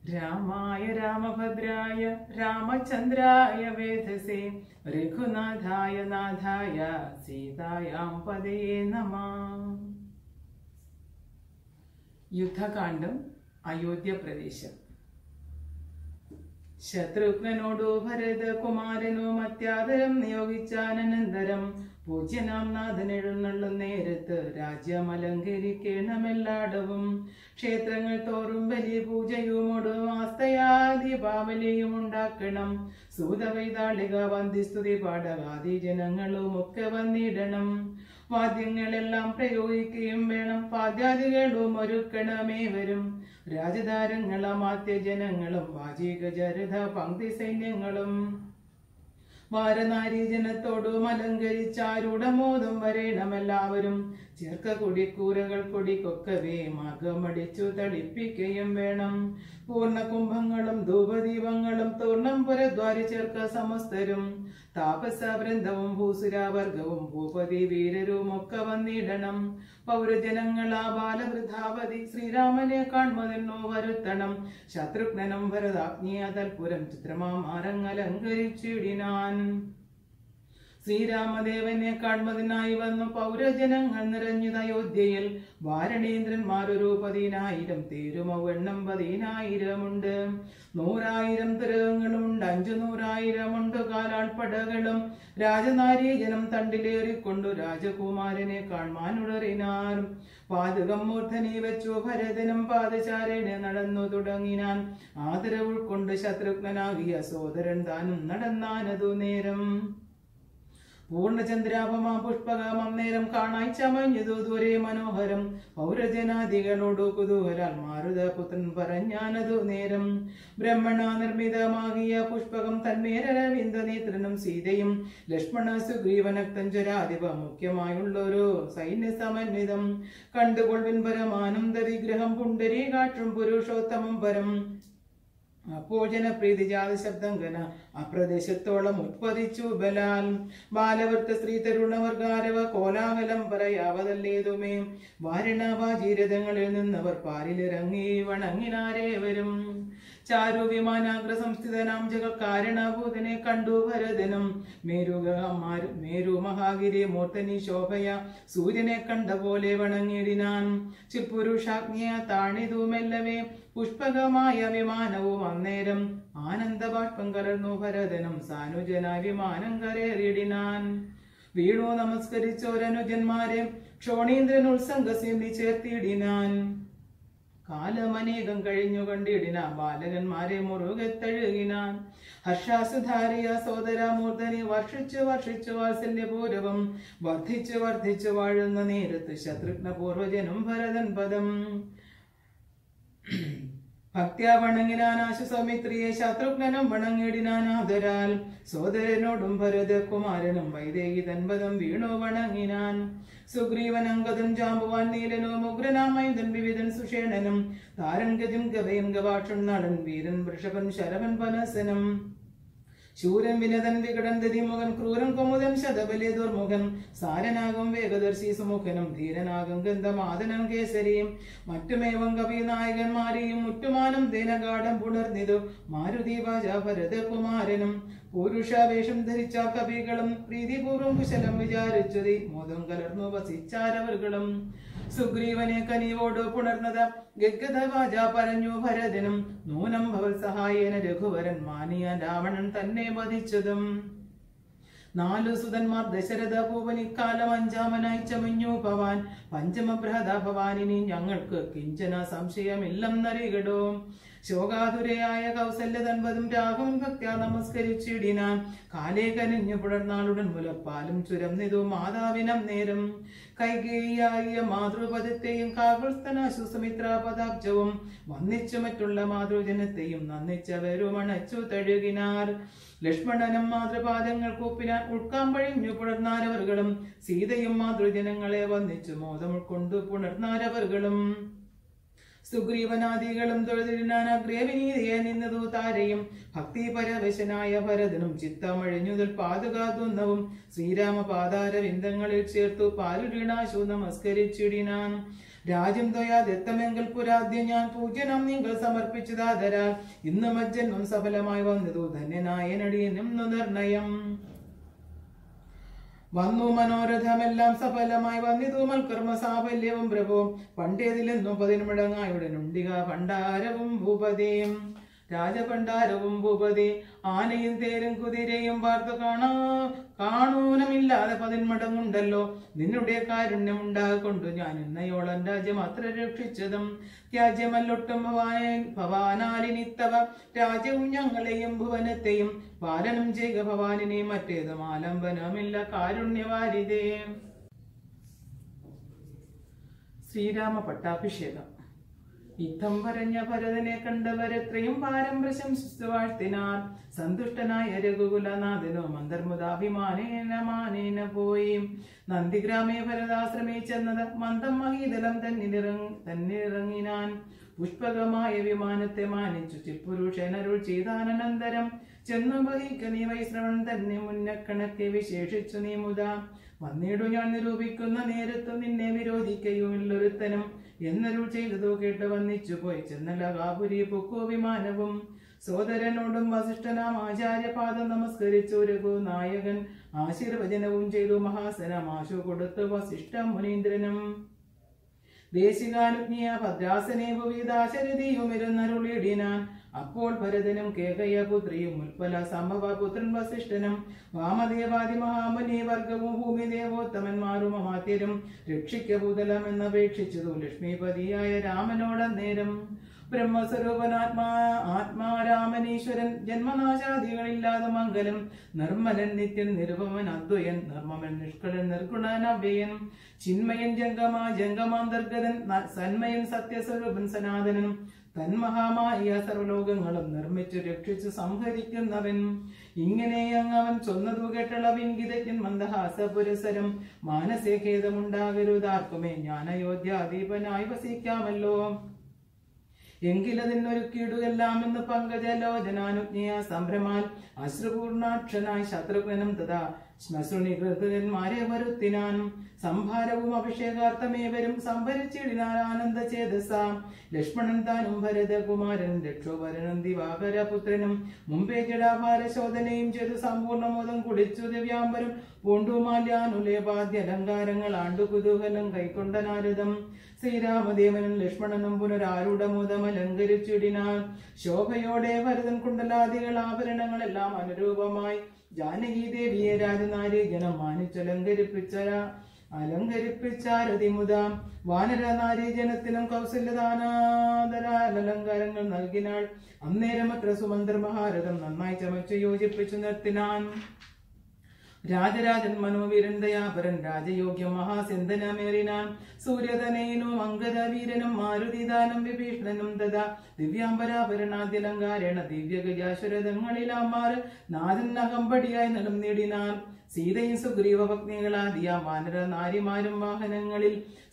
രാമായ രാമഭദ്രായ രാമചന്ദ്രായ വേധസേ രഘുനാഥായ നാഥായ സീതായാം പദയേ നമ യുദ്ധകാന്ഡം അയോധ്യ പ്രദേശം ശത്രുഘ്നോടു ഭരത കുമാരനും അത്യാദരം നിയോഗിച്ചാനന്തരം പൂജ്യനാം നാഥൻ എഴുന്നള്ളും നേരത്ത് രാജ്യം അലങ്കരിക്കണമെല്ലാടവും ക്ഷേത്രങ്ങൾ തോറും ബലി പൂജയുമോട് ആസ്തയാ ദീപാവലിയും ഉണ്ടാക്കണം സൂതവൈതാളിക വന്ദിസ്തുതി പാടകാദി ജനങ്ങളും ഒക്കെ വന്നിടണം വാദ്യങ്ങളെല്ലാം പ്രയോഗിക്കുകയും വേണം പാദ്യാദികളും ഒരുക്കണമേവരും രാജധാരങ്ങളും ആദ്യജനങ്ങളും വാചിക ജരത പങ്ക്തി സൈന്യങ്ങളും വാരനാരി ജനത്തോടും അലങ്കരിച്ചാരുടമോദം വരേണമെല്ലാവരും ചേർക്ക കൊടിക്കൂരകൾ കൊടിക്കൊക്കവേ മകമടിച്ചു തളിപ്പിക്കുകയും വേണം പൂർണ്ണ കുംഭങ്ങളും ധൂപദീപങ്ങളും തൂർണം പുരദ്വാരി ചേർക്ക സമസ്തരും താപസ വൃന്ദവും ഭൂസുരാവർഗവും ഭൂപതി വീരരും ഒക്കെ വന്നിടണം പൗരജനങ്ങളാ ബാലവൃദ്ധാവതി ശ്രീരാമനെ കാൺമതെന്നോ വരുത്തണം ശത്രുഘ്നനും ഭരതാഗ്നിയ തൽപുരം ചിത്രമാമാരങ്ങലങ്കരിച്ചിടിനാൻ ശ്രീരാമദേവനെ കാൺമതിനായി വന്നു പൗരജനങ്ങൾ നിറഞ്ഞത് അയോധ്യയിൽ വാരണേന്ദ്രന്മാരൊരു പതിനായിരം തേരുമവെണ്ണം പതിനായിരമുണ്ട് നൂറായിരം തിരകങ്ങളുണ്ട് അഞ്ചു നൂറായിരമുണ്ട് കാലാൾപ്പടകളും രാജനാരീജനം തണ്ടിലേറിക്കൊണ്ടു രാജകുമാരനെ കാൺമാനുടറിനാർ പാതകം മൂർധനി വെച്ചു ഭരതനും പാദചാരന് നടന്നു തുടങ്ങിനാൻ ആദരവ് ഉൾക്കൊണ്ട് ശത്രുഘ്നനാകിയ സോദരൻ താനും നടന്നാനതു നേരം പൂർണ്ണചന്ദ്രാഭമാ പുഷ്പകം അന്നേരം കാണായി ചമഞ്ഞതു ദൂരെ മനോഹരം പൗരജനാദികളോടു കുതൂഹലാൽ മാരുതപുത്രൻ പറഞ്ഞാനതു നേരം ബ്രഹ്മണ നിർമ്മിതമാകിയ പുഷ്പകം തന്മേരവിന്ദ നേത്രനും സീതയും ലക്ഷ്മണ സുഗ്രീവനക്തഞ്ചരാധിപ മുഖ്യമായുള്ളൊരു സൈന്യ സമന്വിതം കണ്ടുകൊൾവിൻ പരമാനന്ദ വിഗ്രഹം പുണ്ടരീകാற்றும் പുരുഷോത്തമം പരം അപ്പോൾ ജനപ്രീതി ജാത ശബ്ദം ഗന അപ്രദേശത്തോളം ഉത്പതിച്ചു ബലാൽ ബാലവൃത്ത സ്ത്രീ തരുണവർഗാരവ കോലാഹലം പറയാവതല്ലേതുമേ വാരണവാചീരഥങ്ങളിൽ നിന്നവർ പാരിലിറങ്ങി വണങ്ങിനാരേവരും ചാരു വിമാനാഗ്ര സംസ്ഥിതനാം ജഗക്കാരണഭൂതനെ കണ്ടു ഭരതനും മേരുക മാരു- മേരു മഹാഗിരി മൂർത്തനി ശോഭയ സൂര്യനെ കണ്ട പോലെ വണങ്ങിടിനാൻ ചിപ്പുരുഷാഗ്നിയ താണിതു മെല്ലവേ പുഷ്പകമായ വിമാനവും അന്നേരം ആനന്ദബാഷ്പം കലർന്നു ഭരതനും സാനുജനായി വിമാനം കരേറിടിനാൻ വീണു നമസ്കരിച്ചോരനുജന്മാരെ ക്ഷോണീന്ദ്രൻ ഉത്സംഗസേമി ചേർത്തിടിനാൻ കാലമനേകം കഴിഞ്ഞു കണ്ടിടിന ബാലകന്മാരെ മുറുകെ തഴുകിനാൻ ഹർഷാസുധാരിയ സോദരമൂർധനി വർഷിച്ചു വർഷിച്ചു വാത്സല്യപൂരവം വർദ്ധിച്ചു വർദ്ധിച്ചു വാഴുന്ന നേരത്ത് ശത്രുഘ്ന പൂർവജനും ഭരതൻ പദം ഭക്ത്യാ വണങ്ങിനാനാശു സൗമിത്രിയെ ശത്രുഘ്നനും വണങ്ങിടിനാനാദരാൽ സോദരനോടും ഭരതകുമാരനും വൈദേഹി തൻപദം വീണു വണങ്ങിനാൻ സുഗ്രീവൻ അങ്കദൻ ജാമ്പുവാൻ നീലനോ മുഗ്രനാമയുധൻ വിവിധൻ സുഷേണനും താരൻ ഗജം ഗവയൻ ഗവാക്ഷൻ നടൻ വീരൻ വൃഷഭൻ ശരവൻ പനസനം ശൂരൻ വിനതൻ വികടൻ ദതിമുഖൻ ക്രൂരൻ കുമുദൻ ശതബലി ദുർമുഖൻ സാരനാകും വേഗദർശി സുമുഖനും ധീരനാകും ഗന്ധമാദനം കേസരിയും മറ്റുമേവം കവി നായകന്മാരെയും മുറ്റുമാനം ദേനഗാഠം പുണർന്നിതു മാരുതി വാജ ഭരതകുമാരനും പുരുഷാവേഷം ധരിച്ച കവികളും പ്രീതിപൂർവം കുശലം വിചാരിച്ചതി മോദം കലർന്നു വസിച്ചാരവர்களுം സുഗ്രീവനെ കനിവോട് പുണർന്നത് ഗദ്ഗതവാജ പറഞ്ഞു ഭരതനും നൂനം ഭവൽ സഹായേന രഘുവരൻ മാനിയ രാവണൻ തന്നെ വധിച്ചതും നാലു സുതന്മാർ ദശരഥ ഭൂപൻ ഇക്കാലം അഞ്ചാമനായി ചമഞ്ഞു ഭവാൻ പഞ്ചമബ്രഹദ ഭവാനിനി ഞങ്ങൾക്ക് കിഞ്ചന സംശയമില്ലെന്നറികടോ ശോകാതുരയായ കൗസല്യ തൻപതും രാഘവൻ ഭക്ത്യാ നമസ്കരിച്ചിടിനാൻ കാലേ കനിഞ്ഞു പുലർന്നാളുടൻ മുലപ്പാലും ചുരന്നിതു മാതാവിനം നേരം കൈകേയായ മാതൃപദത്തെയും കാകുൽസ്ഥനാശു സുമിത്രാപദാബ്ജവും വന്നിച്ചു മറ്റുള്ള മാതൃജനത്തെയും നന്ദിച്ചവരുമണച്ചു തഴുകിനാർ ലക്ഷ്മണനും മാതൃപാദങ്ങൾ കൂപ്പിനാൻ ഉൾക്കാമ്പഴിഞ്ഞു പുണർന്നാരവர்களுം സീതയും മാതൃജനങ്ങളെ വന്നിച്ചു മോദം ഉൾക്കൊണ്ടു പുണർന്നാരവர்களுം സുഗ്രീവനാദികളും തൊഴുതിരിനാൻ അഗ്രേവിനീതിയെ നിന്നതു താരയും ഭക്തി പരവശനായ ഭരതനും ചിത്തമഴിഞ്ഞുതൽ പാതുകാതുന്നവും ശ്രീരാമ പാതാരവിന്ദങ്ങളിൽ ചേർത്തു പാലുരീണാശു നമസ്കരിച്ചിടിനാൻ രാജ്യം തൊയാതെത്തമെങ്കിൽ പുരാദ്യം ഞാൻ പൂജ്യനം നിങ്ങൾ സമർപ്പിച്ചതാതരാൽ ഇന്ന് മജ്ജന്മം സഫലമായി വന്നതു ധന്യനായനടിയനും നിർണയം വന്നു മനോരഥമെല്ലാം സഫലമായി വന്നിതു മൽക്കർമ്മ സാഫല്യവും പ്രഭു പണ്ടേതിലെന്നും പതിനുമിടങ്ങായുടനുണ്ടിക ഭണ്ഡാരവും ഭൂപതിയും രാജഭണ്ഡാരവും ഭൂപതി ആനയും തേരും കുതിരയും വാർത്തു കാണാ കാണൂനമില്ലാതെ പതിന്മടങ്ങുണ്ടല്ലോ നിന്നുടെ കാരുണ്യം ഉണ്ടാകൊണ്ടു ഞാൻ ഇന്നയോളം രാജ്യം അത്ര രക്ഷിച്ചതും രാജ്യമല്ലൊട്ടും ഭവാൻ ഭവാനാലിനിത്തവ രാജ്യവും ഞങ്ങളെയും ഭുവനത്തെയും പാലനം ചെയ്യുക ഭവാനിനെ മറ്റേതും ആലംബനമില്ല കാരുണ്യവാരിതേ ശ്രീരാമ പട്ടാഭിഷേകം യുദ്ധം പറഞ്ഞ ഭരതനെ കണ്ടവരെത്രയും പാരം പ്രശംസിച്ചു വാഴ്ത്തിനാർ സന്തുഷ്ടനായ രഘുകുലനാഥനോ മന്ദർമുദാഭിമാനേന മാനേന പോയി നന്ദിഗ്രാമേ ഭരതാശ്രമേ ചെന്നത് മന്ദം മഹീതലം തന്നിലിറങ്ങി തന്നിറങ്ങിനാൻ പുഷ്പകമായ വിമാനത്തെ മാനിച്ചു ചിൽപുരുഷനരുൾ ചെയ്താനന്തരം ചെന്നു വഹിക്ക നീ വൈശ്രവൺ തന്നെ മുന്നക്കണക്കെ വിശേഷിച്ചു നീ മുതാ വന്നിടു ഞാൻ നിരൂപിക്കുന്ന നേരത്തു നിന്നെ വിരോധിക്കയുമില്ലൊരുത്തനും എന്നരുൾ ചെയ്തതോ കേട്ട് വന്നിച്ചു പോയി ചെന്നല കാപുരി പൊക്കോ വിമാനവും സോദരനോടും വസിഷ്ഠനാം ആചാര്യപാദം നമസ്കരിച്ചു രഘു നായകൻ ആശീർവചനവും ചെയ്തു മഹാസനമാശു കൊടുത്തു വസിഷ്ഠ മുനീന്ദ്രനും ദേശികാനുജ്ഞിയ ഭദ്രാസനെ ഭുവിദാശരതിയുമിരുന്നരുളിടിനാൻ അപ്പോൾ ഭരതനും കേകയ പുത്രിയും ഉൽപ്പല സംഭവ പുത്രൻ വസിഷ്ഠനും വാമദേവാദി മഹാമുനി വർഗവും ഭൂമിദേവോത്തമന്മാരും അമാത്യരും രക്ഷിക്ക ഭൂതലമെന്നപേക്ഷിച്ചതു ലക്ഷ്മിപതിയായ രാമനോടന്നേരം ബ്രഹ്മസ്വരൂപനാത്മാ ആത്മാരാമനീശ്വരൻ ജന്മനാശാദികളില്ലാതെ മംഗലം നിർമ്മലൻ നിത്യൻ നിരുപമൻ അദ്വയൻ നിർമ്മമൻ നിഷ്കളൻ നിർഗുണൻ അവ്യയൻ ചിന്മയൻ ജംഗമാ ജംഗമാന്തർഗതൻ ന- സന്മയൻ സത്യസ്വരൂപൻ സനാതനൻ തന്മഹാമായ സർവലോകങ്ങളും നിർമ്മിച്ചു രക്ഷിച്ചു സംഹരിക്കുന്നവൻ ഇങ്ങനെ അങ്ങവൻ ചൊന്നതു കേട്ടളവിൻ ഗിതജ്ഞൻ മന്ദഹാസ പുരസരം മാനസേ ഖേദമുണ്ടാകരുതാർക്കുമേ ഞാൻ അയോധ്യാദീപനായി വസിക്കാമല്ലോ എങ്കിലതിനൊരുക്കിയിടുകെല്ലാം എന്ന് പങ്കജലോചനാനുജ്ഞയ സംഭ്രമാൽ അശ്രുപൂർണാക്ഷനായി ശത്രുഘ്നും തഥാ ശ്മശ്രുനികൃതന്മാരെ വരുത്തിനാൻ സംഭാരവും അഭിഷേകാർത്ഥമേവരും സംഭരിച്ചിടിനാൽ ആനന്ദ ചേതസ ലക്ഷ്മണൻ താനും ഭരതകുമാരൻ രക്ഷോവരനും ദിവാകരപുത്രനും മുമ്പേ ജടാഭാര ശോധനയും ചെയ്തു സമ്പൂർണ്ണമോദം കുടിച്ചു ദിവ്യാംബരം പൂണ്ടുമാല്യാനുലേപാദ്യ അലങ്കാരങ്ങൾ ആണ്ടു കുതൂഹലം കൈക്കൊണ്ട നാരദം ശ്രീരാമദേവനും ലക്ഷ്മണനും പുനരാരൂഢമോദം അലങ്കരിച്ചിടിനാൻ ശോഭയോടെ ഭരതൻ കുണ്ടലാദികൾ ആഭരണങ്ങളെല്ലാം അനുരൂപമായി ജാനകി ദേവിയെ രാജനാരി ജനം മാനിച്ചലങ്കരിപ്പിച്ച അലങ്കരിപ്പിച്ചാരതിമുത വാനര നാരി ജനത്തിനും കൗസല്യദാനാദരാൽ അലങ്കാരങ്ങൾ നൽകിനാൾ അന്നേരം അത്ര സുമന്ത്ര മഹാരഥം നന്നായി ചമച്ചു യോജിപ്പിച്ചു നിർത്തിനാൻ രാജരാജൻ മനോവീരൻ ദയാപരൻ രാജയോഗ്യം മഹാസിന്ധനമേറിനാൻ സൂര്യതനയനും അങ്കദവീരനും മാരുതിദാനം വിഭീഷണനും തഥാ ദിവ്യാംബരാഭരണാദ്യലങ്കാരേണ ദിവ്യഗജാശ്വരതങ്ങളിലാമാർ നാഥൻ അകമ്പടിയായി നടും നേടിനാൻ സീതയും സുഗ്രീവ പത്നികളാദിയാം വാനര നാരിമാരും വാഹനങ്ങളിൽ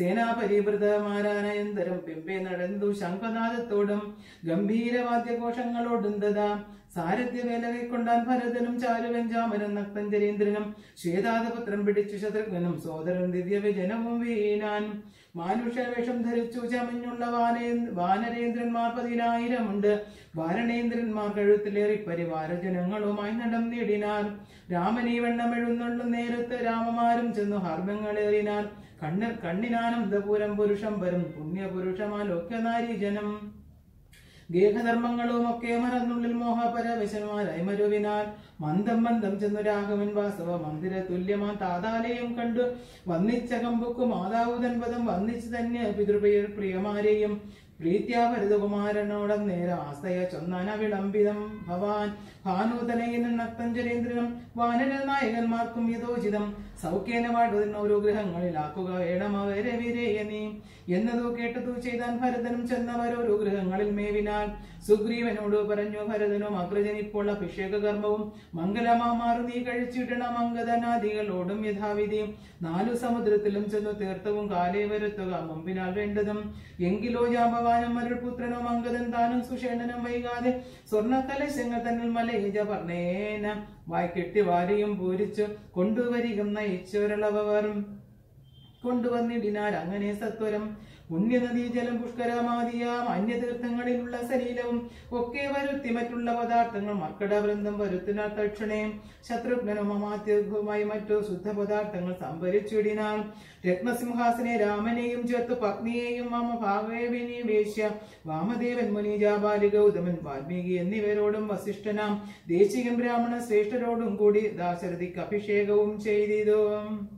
സേനാപരിവൃതമാരാനയന്തരം പിമ്പെ നടന്നു ശംഖനാദത്തോടും ഗംഭീരവാദ്യഘോഷങ്ങളോടും തഥാ സാരഥ്യവേല കൈക്കൊണ്ടാൻ ഭരതനും ചാരുവഞ്ചാമനും നക്തഞ്ചരീന്ദ്രനും ശ്വേതാദപുത്രൻ പിടിച്ചു ശത്രുഘ്നും സോദരൻ ദിവ്യവിജനവും വീനാൻ മാനുഷവേഷം ധരിച്ചു ചമഞ്ഞുള്ള വാനേ വാനരേന്ദ്രന്മാർ പതിനായിരമുണ്ട് വാരണേന്ദ്രന്മാർ കഴുത്തിലേറി പരിവാരജനങ്ങളുമായി നടം നേടിനാർ രാമനീ വെണ്ണമെഴുന്നുള്ള നേരത്ത് രാമമാരും ചെന്നു ഹർമ്മങ്ങളേറിനാർ കണ്ണിൽ കണ്ണിനാനന്ദപുരം പുരുഷം വരും പുണ്യപുരുഷമാലോക്യ നാരീജനം ഗേഹധർമ്മങ്ങളും ഒക്കെ മറന്നുള്ളിൽ മോഹപരവശന്മാരായി മരുവിനാൽ മന്ദം മന്ദം ചെന്നു രാഘവൻ വാസവ മന്ദിര തുല്യമാ താതാലയം കണ്ടു വന്നിച്ച കമ്പുക്കു മാതാവുതൻ പദം വന്നിച്ചു തന്നെ പിതൃപ്രിയ പ്രിയമാരെയും പ്രീത്യാഭരതകുമാരനോടം നേരെ ആസ്തയ ചൊന്നാന വിളംബിതം ഭവാൻ ഭാനൂതനയനും നക്തഞ്ചരേന്ദ്രനും വാനര നായകന്മാർക്കും യഥോചിതം സൗഖ്യേന വാഴുന്ന ഓരോ ഗ്രഹങ്ങളിലാക്കുക വേണം അവരെ വിരയ നീ എന്നതു കേട്ടതു ചെയ്താൻ ഭരതനും ചെന്നവരോരു ഗൃഹങ്ങളിൽ മേവിനാൽ സുഗ്രീവനോട് പറഞ്ഞു ഭരതനും അഗ്രജൻ ഇപ്പോൾ അഭിഷേക കർമ്മവും മംഗലമാമാറു നീ കഴിച്ചിടണം അംഗതനാദികളോടും യഥാവിധി നാലു സമുദ്രത്തിലും ചെന്നു തീർത്ഥവും കാലേ വരുത്തുക മുമ്പിനാൽ വേണ്ടതും എങ്കിലോ ജാമ്പവാനും മരുൾപുത്രനും അംഗതൻ താനും സുഷേണനും വൈകാതെ സ്വർണ്ണക്കലശങ്ങൾ തന്നിൽ മലയജ പറഞ്ഞേന വായ്ക്കെട്ടി വാരിയും പൂരിച്ചു കൊണ്ടുവരികം നയിച്ചൊരളവർ കൊണ്ടുവന്നിടിനാൽ അങ്ങനെ സത്വരം പുണ്യനദീജലം പുഷ്കരമാതിയാം അന്യതീർത്ഥങ്ങളിലുള്ള ശരീരവും ഒക്കെ വരുത്തി മറ്റുള്ള പദാർത്ഥങ്ങൾ മർക്കടവൃന്ദം വരുത്തിനാൽ തക്ഷണേ ശത്രുഘ്നനും അമാത്യവുമായി മറ്റു ശുദ്ധ പദാർത്ഥങ്ങൾ സംഭരിച്ചിടിനാൽ രത്നസിംഹാസനെ രാമനെയും ചേർത്ത് പത്നിയെയും മമ ഭാവേവിനി വേശ്യ വാമദേവൻ മുനി ജാബാലി ഗൗതമൻ വാൽമീകി എന്നിവരോടും വസിഷ്ഠനാം ദേശികൻ ബ്രാഹ്മണ ശ്രേഷ്ഠരോടും കൂടി ദാശരഥിക്ക് അഭിഷേകവും ചെയ്തിതു